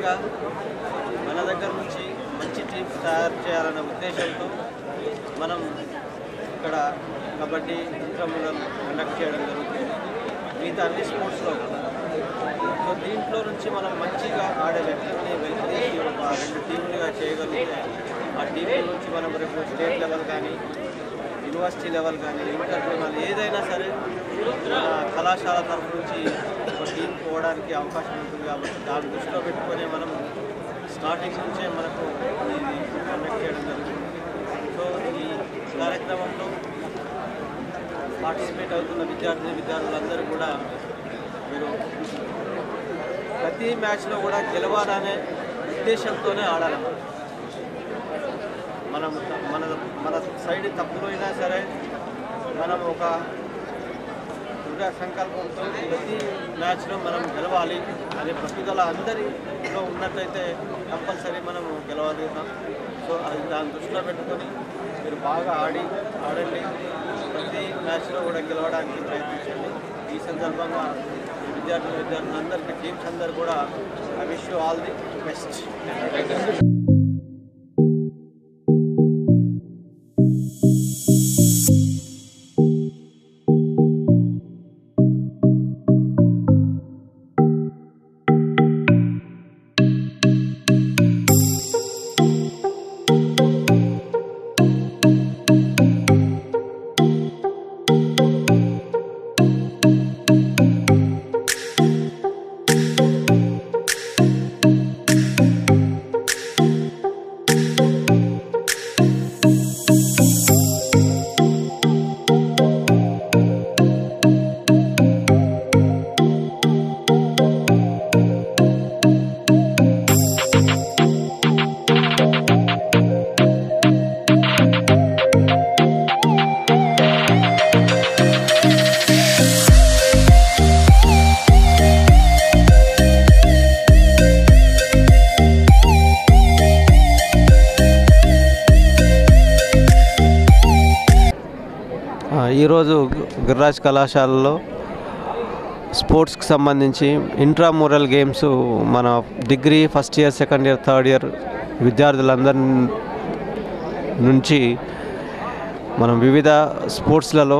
ముఖ్యంగా మన దగ్గర నుంచి మంచి టీమ్స్ తయారు చేయాలనే ఉద్దేశంతో మనం ఇక్కడ కబడ్డీ ఇంట్రామురల్ కండక్ట్ చేయడం జరుగుతుంది మిగతా అన్ని స్పోర్ట్స్లో కూడా. సో దీంట్లో నుంచి మనం మంచిగా ఆడే వ్యక్తుల్ని వెలికి తీసి ఒక రెండు టీంలుగా చేయగలిగితే ఆ టీంల నుంచి మనం రేపు స్టేట్ లెవెల్ కానీ యూనివర్సిటీ లెవెల్ కానీ ఇంటర్ లెవెల్ ఏదైనా సరే మన కళాశాల తరఫు నుంచి ఒక టీం పోవడానికి అవకాశం ఉంటుంది కాబట్టి దాన్ని దృష్టిలో పెట్టుకొని మనం స్టార్టింగ్ నుంచే మనకు ఇది కండక్ట్ చేయడం జరుగుతుంది సో ఈ కార్యక్రమంలో పార్టిసిపేట్ అవుతున్న విద్యార్థిని విద్యార్థులందరూ కూడా మీరు ప్రతి మ్యాచ్లో కూడా గెలవాలనే ఉద్దేశంతోనే ఆడాలి మనం మన మన సైడ్ తప్పులు అయినా సరే మనం ఒక దృఢ సంకల్పంతో ప్రతి మ్యాచ్లో మనం గెలవాలి అనే పట్టుదల అందరిలో ఉన్నట్లయితే కంపల్సరీ మనం గెలవగలుగుతాం సో అది దాన్ని దృష్టిలో పెట్టుకొని మీరు బాగా ఆడి ఆడండి ప్రతి మ్యాచ్లో కూడా గెలవడానికి ప్రయత్నించండి ఈ సందర్భంగా విద్యార్థులు విద్యార్థులందరికీ టీమ్స్ అందరు కూడా I wish you all the best ఆ, ఈరోజు గిరిరాజ్ కళాశాలలో స్పోర్ట్స్కి సంబంధించి ఇంట్రామూరల్ గేమ్స్ మన degree first year second year third year విద్యార్థులందరి నుంచి మనం వివిధ స్పోర్ట్స్లలో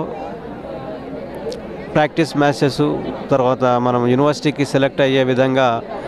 ప్రాక్టీస్ మ్యాచెస్ తర్వాత మనం యూనివర్సిటీకి సెలెక్ట్ అయ్యే విధంగా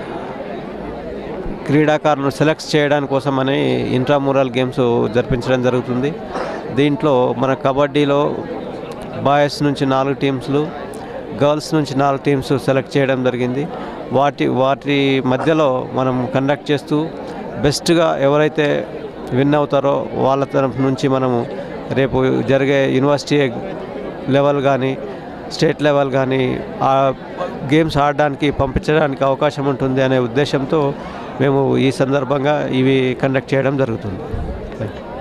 క్రీడాకారులను సెలెక్ట్ చేయడానికి కోసమని ఇంట్రామూరల్ గేమ్స్ జరిపించడం జరుగుతుంది దీంట్లో మన కబడ్డీలో బాయ్స్ నుంచి నాలుగు టీమ్స్లు గర్ల్స్ నుంచి నాలుగు టీమ్స్ సెలెక్ట్ చేయడం జరిగింది వాటి వాటి మధ్యలో మనం కండక్ట్ చేస్తూ బెస్ట్గా ఎవరైతే విన్ అవుతారో వాళ్ళ తరఫు నుంచి మనము రేపు జరిగే యూనివర్సిటీ లెవెల్ కానీ స్టేట్ లెవెల్ కానీ ఆ గేమ్స్ ఆడడానికి పంపించడానికి అవకాశం ఉంటుంది అనే ఉద్దేశంతో మేము ఈ సందర్భంగా ఇవి కండక్ట్ చేయడం జరుగుతుంది థ్యాంక్ యూ